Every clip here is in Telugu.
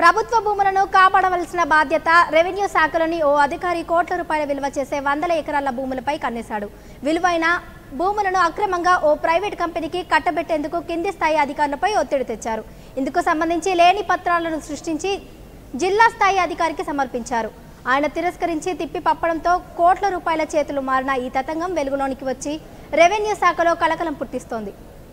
ప్రభుత్వ భూములను కాపాడవలసిన బాధ్యత రెవెన్యూ శాఖలోని ఓ అధికారి కోట్ల రూపాయల విలువ చేసే వందల ఎకరాల భూములపై కన్నేశాడు విలువైన భూములను అక్రమంగా ఓ ప్రైవేట్ కంపెనీకి కట్టబెట్టేందుకు కింది స్థాయి అధికారులపై ఒత్తిడి తెచ్చారు ఇందుకు సంబంధించి లేని పత్రాలను సృష్టించి జిల్లా స్థాయి అధికారికి సమర్పించారు ఆయన తిరస్కరించి తిప్పి పప్పడంతో కోట్ల రూపాయల చేతులు మారిన ఈ తతంగం వెలుగులోనికి వచ్చి రెవెన్యూ శాఖలో కలకలం పుట్టిస్తోంది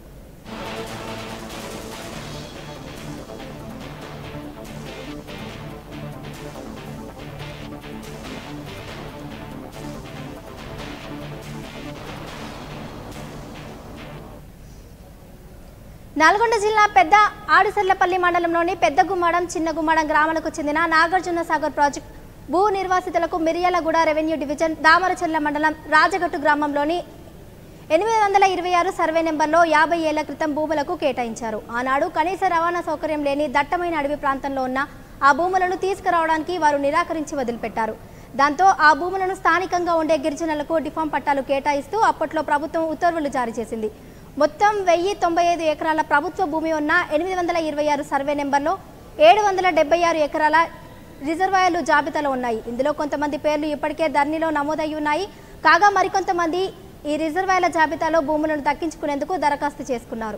నల్గొండ జిల్లా పెద్ద ఆడిసర్లపల్లి మండలంలోని పెద్ద గుమ్మాడం చిన్న గుమ్మాడం గ్రామాలకు చెందిన నాగార్జున సాగర్ ప్రాజెక్ట్ భూ నిర్వాసితులకు మిర్యాలగూడ రెవెన్యూ డివిజన్ దామరచెల్ల మండలం రాజగట్టు గ్రామంలోని ఎనిమిది వందల ఇరవై ఆరు సర్వే నెంబర్లో యాభై ఏళ్ల క్రితం భూములకు కేటాయించారు ఆనాడు కనీస రవాణా సౌకర్యం లేని దట్టమైన అడవి ప్రాంతంలో ఉన్న ఆ భూములను తీసుకురావడానికి వారు నిరాకరించి వదిలిపెట్టారు దాంతో ఆ భూములను స్థానికంగా ఉండే గిరిజనులకు డిఫామ్ పట్టాలు కేటాయిస్తూ అప్పట్లో ప్రభుత్వం ఉత్తర్వులు జారీ చేసింది మొత్తం వెయ్యి తొంభై ఐదు ఎకరాల ప్రభుత్వ భూమి ఉన్న ఎనిమిది వందల ఇరవై ఆరు సర్వే నెంబర్లో ఏడు వందల డెబ్బై ఆరు ఎకరాల రిజర్వాయర్లు జాబితాలో ఉన్నాయి ఇందులో కొంతమంది పేర్లు ఇప్పటికే ధరణిలో నమోదయ్యి ఉన్నాయి కాగా మరికొంతమంది ఈ రిజర్వాయర్ల జాబితాలో భూములను దక్కించుకునేందుకు దరఖాస్తు చేసుకున్నారు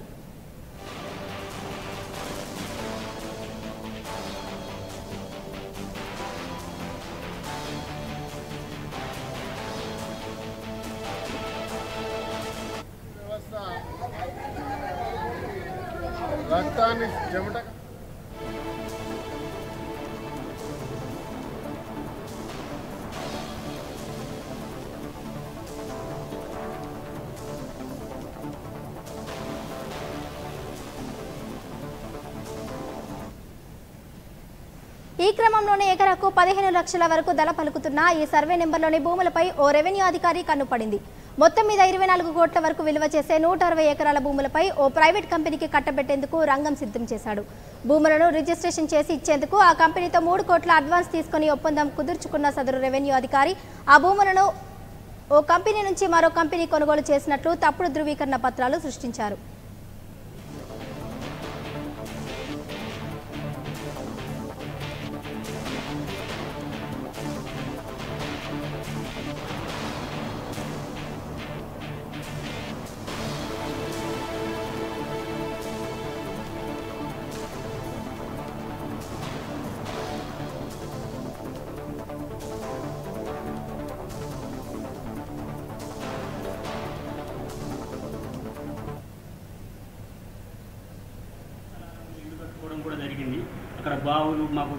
వ్యవస్థ రక్తాన్ని చెమట ఈ క్రమంలోనే ఎకరాకు పదిహేను లక్షల వరకు ధర పలుకుతున్న ఈ సర్వే నెంబర్లోని భూములపై ఓ రెవెన్యూ అధికారి కన్నుపడింది మొత్తం మీద ఇరవై నాలుగు కోట్ల వరకు విలువ చేసే నూట అరవై ఎకరాల భూములపై ఓ ప్రైవేట్ కంపెనీకి కట్టబెట్టేందుకు రంగం సిద్ధం చేశాడు భూములను రిజిస్ట్రేషన్ చేసి ఇచ్చేందుకు ఆ కంపెనీతో మూడు కోట్ల అడ్వాన్స్ తీసుకుని ఒప్పందం కుదుర్చుకున్న సదరు రెవెన్యూ అధికారి ఆ భూములను ఓ కంపెనీ నుంచి మరో కంపెనీ కొనుగోలు చేసినట్లు తప్పుడు ధృవీకరణ పత్రాలు సృష్టించారు ఇల్లు కట్టుకోవడం కూడా జరిగింది అక్కడ బావులు మాకు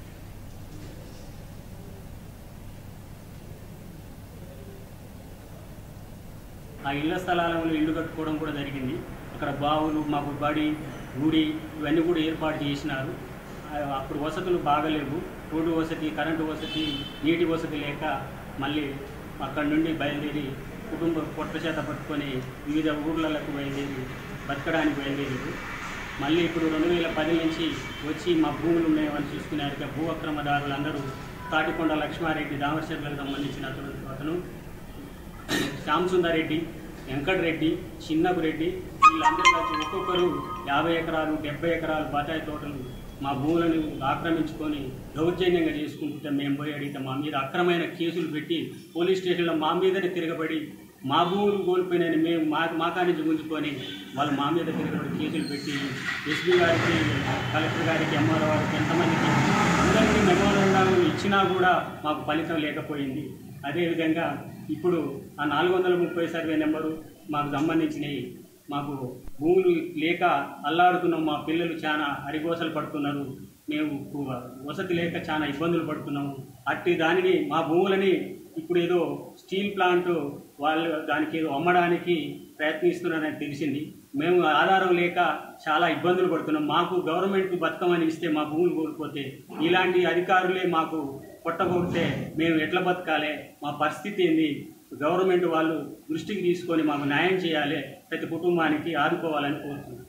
ఆ ఇళ్ల స్థలాలలో ఇల్లు కట్టుకోవడం కూడా జరిగింది అక్కడ బావులు మాకు బడి గుడి ఇవన్నీ కూడా ఏర్పాటు చేసినారు ఆ, అప్పుడు వసతులు బాగలేవు రోడ్డు వసతి కరెంటు వసతి నీటి వసతి లేక మళ్ళీ అక్కడి నుండి బయలుదేరి కుటుంబ పొట్ట చేత పట్టుకొని వివిధ ఊర్లకు బయలుదేరి బతకడానికి బయలుదేరారు మళ్ళీ ఇప్పుడు రెండు వేల పది నుంచి వచ్చి మా భూములు ఉన్నాయని చూసుకున్నారు ఇక భూ అక్రమదారులందరూ తాటికొండ లక్ష్మారెడ్డి దామరచర్లకు సంబంధించిన అతను అతను శ్యామ్ సుందర్ రెడ్డి వెంకటరెడ్డి చిన్నపు రెడ్డి వీళ్ళందరూ కలిసి ఒక్కొక్కరు యాభై ఎకరాలు డెబ్బై ఎకరాలు బత్తాయి తోటలు మా భూములను ఆక్రమించుకొని దౌర్జన్యంగా చేసుకుంటుంటే మేము పోయి అడిగితే మా మీద అక్రమైన కేసులు పెట్టి పోలీస్ స్టేషన్లో మా మీదనే తిరగబడి మా భూములు కోల్పోయినని మేము మా మా కానించి గుంజుకొని వాళ్ళు మా మీద తిరగబడి కేసులు పెట్టి ఎస్పీ గారికి కలెక్టర్ గారికి ఎంఆర్ఓ గారికి ఎంతమందికి అందరికీ మెమోరాండాలు ఇచ్చినా కూడా మాకు ఫలితం లేకపోయింది అదేవిధంగా ఇప్పుడు ఆ నాలుగు వందల ముప్పై సర్వే నెంబరు మాకు సంబంధించినవి మాకు భూములు లేక అల్లాడుతున్నాం మా పిల్లలు చాలా అరిగోసలు పడుతున్నారు మేము కు- వసతి లేక చాలా ఇబ్బందులు పడుతున్నాము అట్టి దానిని మా భూములని ఇప్పుడు ఏదో స్టీల్ ప్లాంట్ వాళ్ళు దానికి ఏదో అమ్మడానికి ప్రయత్నిస్తున్నారని తెలిసింది మేము ఆధారం లేక చాలా ఇబ్బందులు పడుతున్నాం మాకు గవర్నమెంట్ బతకమని ఇస్తే మా భూములు కోల్పోతే ఇలాంటి అధికారులే మాకు కొట్టగొడితే మేము ఎట్లా బతకాలి మా పరిస్థితి ఏంది గవర్నమెంట్ వాళ్ళు దృష్టికి తీసుకొని మాకు న్యాయం చేయాలి ప్రతి కుటుంబానికి ఆదుకోవాలని కోరుతున్నాం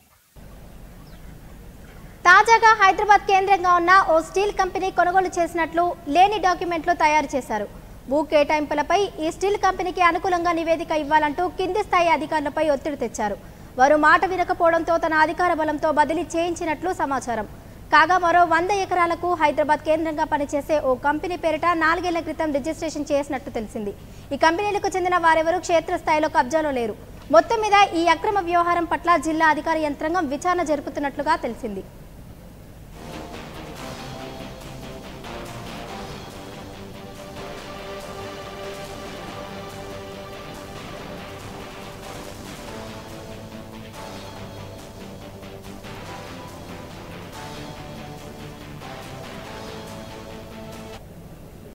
తాజాగా హైదరాబాద్ కేంద్రంగా ఉన్న ఓ స్టీల్ కంపెనీ కొనుగోలు చేసినట్లు లేని డాక్యుమెంట్లు తయారు చేశారు భూ కేటాయింపులపై ఈ స్టీల్ కంపెనీకి అనుకూలంగా నివేదిక ఇవ్వాలంటూ కింది స్థాయి అధికారులపై ఒత్తిడి తెచ్చారు వారు మాట వినకపోవడంతో తన అధికార బలంతో బదిలీ చేయించినట్లు సమాచారం కాగా మరో వంద ఎకరాలకు హైదరాబాద్ కేంద్రంగా పనిచేసే ఓ కంపెనీ పేరిట నాలుగేళ్ల క్రితం రిజిస్ట్రేషన్ చేసినట్టు తెలిసింది ఈ కంపెనీలకు చెందిన వారెవరూ క్షేత్రస్థాయిలో కబ్జాలో లేరు మొత్తం మీద ఈ అక్రమ వ్యవహారం పట్ల జిల్లా అధికార యంత్రాంగం విచారణ జరుపుతున్నట్లుగా తెలిసింది